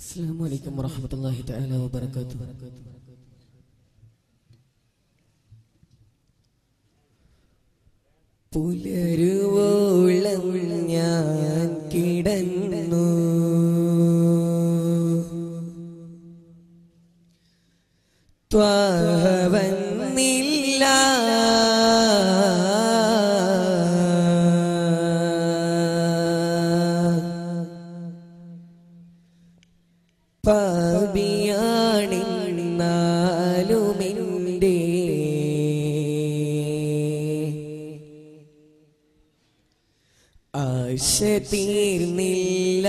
السلام عليكم ورحمة الله تعالى وبركاته പുലരുവോളം ഞാൻ കിടന്നു ത്വാവന്നില്ല പാപിയാണെന്നാലുമെൻ്റെ ആശ തീർന്നില്ല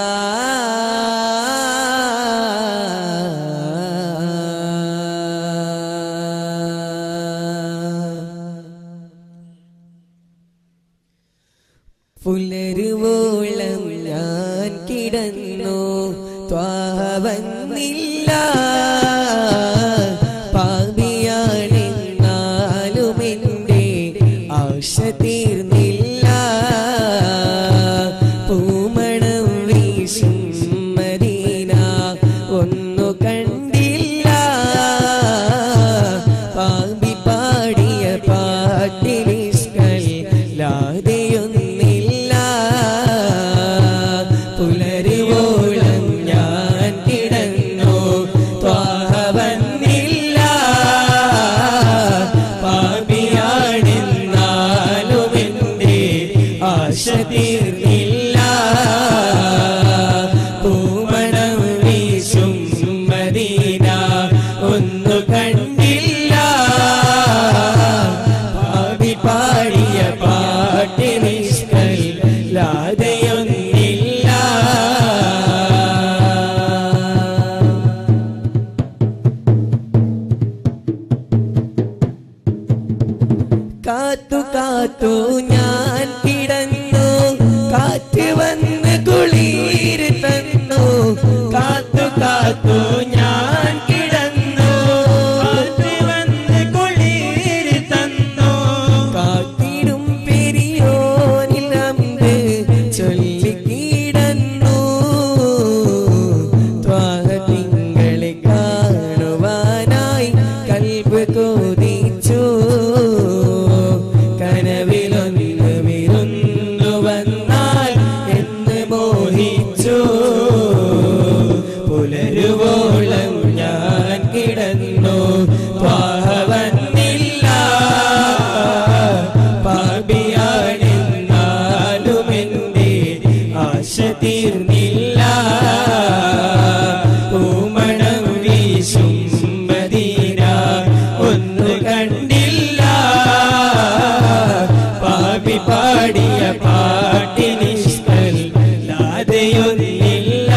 പുലരുവോളം ഞാൻ കിടന്നു ത്വാവന്നില്ല പാപിയാണെന്നാലും എൻ്റെ ആശ തീർന്നില്ല പൂമണം വീശും മദീന ഒന്നു കണ്ടില്ല പാമ്പി പാടിയ പാട്ടിനിഷ്കൾ ലാതെയൊന്നില്ല പുലരുവോളം ഞാൻ കിടന്നു ത്വാഹവന്നില്ല പാപിയാണെന്നാലും എൻ്റെ ആശ തീർന്നില്ല പൂമണം വീശും മദീന ഒന്നു കണ്ടില്ല പാപി പാടിയ പാട്ടിനിഷ്കൾ ലാതയൊന്നില്ല കാത്തു കാത്തു ഞാൻ കിടന്നു കാറ്റ് വന്ന് കുളിര് തന്നു കാത്തു കാത്തു ഞാൻ കിടന്നു കാറ്റ് വന്ന് കുളിര് തന്നു കാത്തിടും പെരിയോനിൽ അമ്പ് ചൊല്ലി കിടന്നു ത്വാഹ തിങ്കളെ കാണുവാനായി കൽബ് കോതിച്ചു കനവിലൊന്ന് വിരുന്നു വന്നാൽ എന്ന് മോഹിച്ചു പുലരുവോളം ഞാൻ കിടന്നു പാവന്നില്ല പാപിയാണെന്നാലും എൻ്റെ ആശ തീർന്നില്ല പൂമണം വീശും മദീന ഒന്ന് കണ്ടില്ല പാപി പാടിയ പാട്ടിനിഷ്കൽ ലാതെയൊന്നില്ല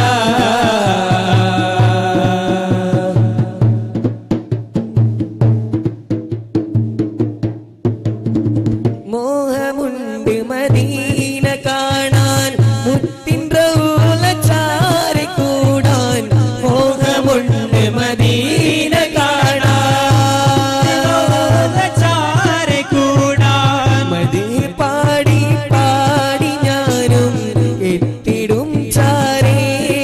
മോഹമുണ്ട് മദീന കാണാൻ മുത്തിൻ റൗള ചാരി കൂടാൻ മോഹമുണ്ട് മദീന കാണാൻ ചാരി കൂടാൻ മദീ പാടി പാടി ഞാനും എത്തിടും ചാരേ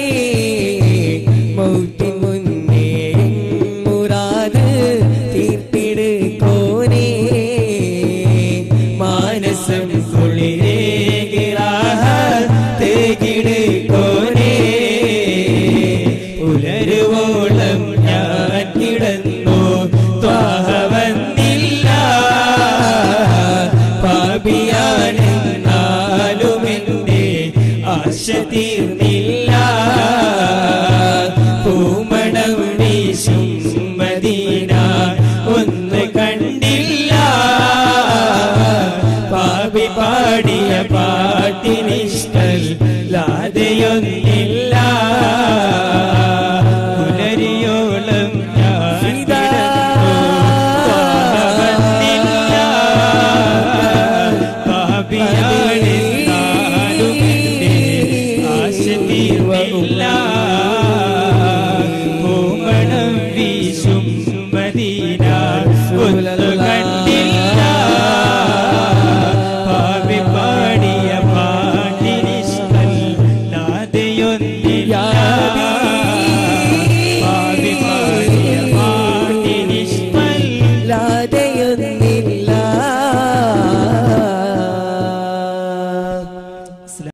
മൗത്തിൻ മുന്നേ മുറാദ് തീർത്തിട് കോനേ മാനസം കുളിരേകിറാഹ തേകിട് കോനേ പുലരുവോളം ഞാൻ കിടന്നു ത്വാഹവന്നില്ല പാപിയാണെന്നാലും എൻ്റെ ആശ തീർന്നില്ല പൂമണം വീശും മദീന ഒന്ന് കണ്ടില്ല പാപി പാടിയ പാട്ടിനിഷ്ടൽ ലാതെയൊന്നില്ല പുലരിയോളം ഞാൻ കിടന്നു ത്വാഹവന്നില്ല. പാപിയാണെന്നാലും എൻ്റെ ആശ തീർന്നില്ല